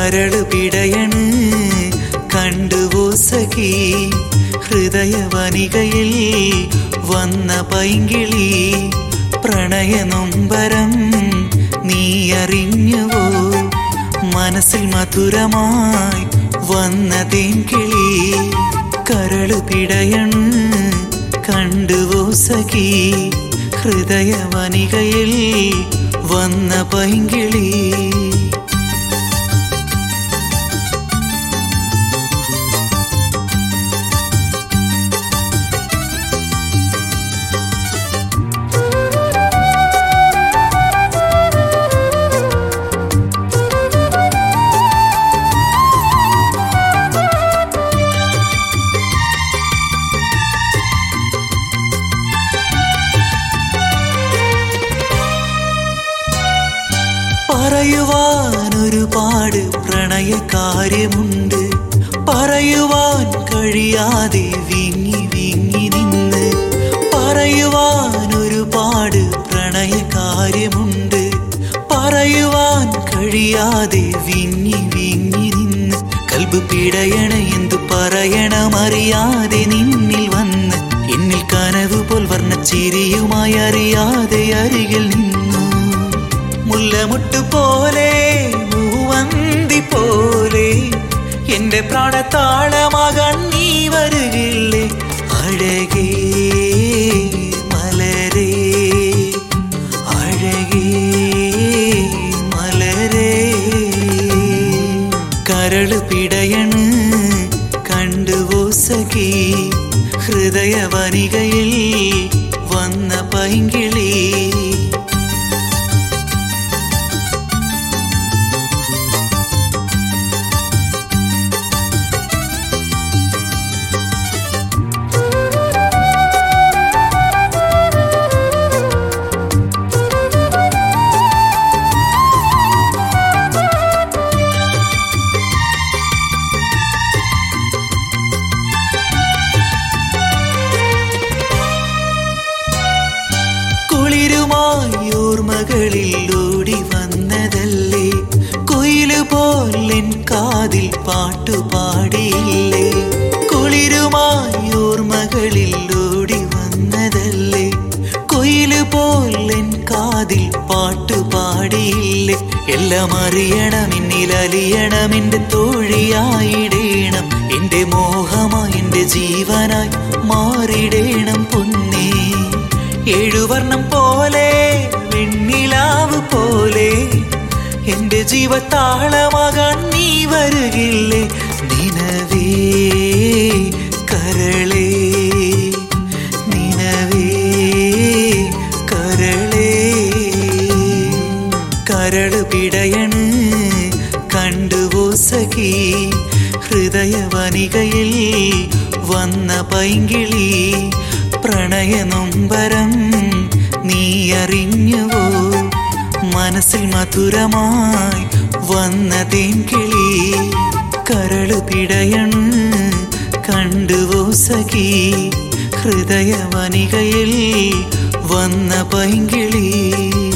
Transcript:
കരള് പിടയണ് കണ്ടുവോ സഖി ഹൃദയവനികയിൽ വന്ന പൈങ്കിളി പ്രണയ നൊമ്പരം നീ അറിഞ്ഞുവോ മനസ്സിൽ മധുരമായി വന്ന തേൻകിളി കരള് പിടയണ് കണ്ടുവോ സഖി ഹൃദയവനികയിൽ വന്ന പൈങ്കിളി പറയുവാൻ ഒരുപാട് പ്രണയ കാര്യമുണ്ട് പറയുവാൻ കഴിയാതെ വിങ്ങി വിങ്ങി നിന്ന് പറയുവാൻ ഒരുപാട് പ്രണയ കാര്യമുണ്ട് പറയുവാൻ കഴിയാതെ വിങ്ങി വിങ്ങി നിന്ന് കൽബ് പിടയണ എന്തു പറയണമറിയാതെ നിന്നിൽ വന്ന് എന്നിൽ കനവ് പോൽ വർണ്ണ ചിരിയുമായി അറിയാതെ അരികിൽ നിന്നു മുല്ലമുട്ട് പോലെ മൂവന്തി പോലെ എന്റെ പ്രാണത്താളമാകാൻ നീ വരുകില്ലേ അഴകേ മലരേ അഴകേ മലരേ കരള് പിടയണ് കണ്ടുവോ സഖി ഹൃദയവനികയിൽ വന്ന പൈങ്കിളി കുളിരുമായി ഓർമ്മകളിൽ ഓടി വന്നതല്ലേ കുയില് പോലെൻ കാതിൽ പാട്ടുപാടിയില്ലേ കുളിരുമായി ഓർമ്മകളിൽ ഓടി വന്നതല്ലേ കുയില് പോലെൻ കാതിൽ പാട്ടുപാടിയില്ലേ എല്ലാം അറിയണം എന്നിൽ അലിയണം എന്റെ തോഴിയായിടേണം എന്റെ മോഹമായി എന്റെ ജീവനായി മാറിടേണം പൊന്നേ ഏഴുവർണം പോലെ വെണ്ണിലാവ് പോലെ എന്റെ ജീവത്താളമാകാൻ നീ വരുകില്ലേ നിനവേ കരളേ നിനവേ കരളേ കരള് പിടയണ് കണ്ടുവോ സഖി ഹൃദയവനികയിൽ വന്ന പൈങ്കിളി പ്രണയ നൊമ്പരം നീ അറിഞ്ഞുവോ മനസ്സിൽ മധുരമായി വന്ന തേൻകിളി കരള് പിടയണ് കണ്ടുവോ സഖി ഹൃദയവനികയിൽ വന്ന പൈങ്കിളി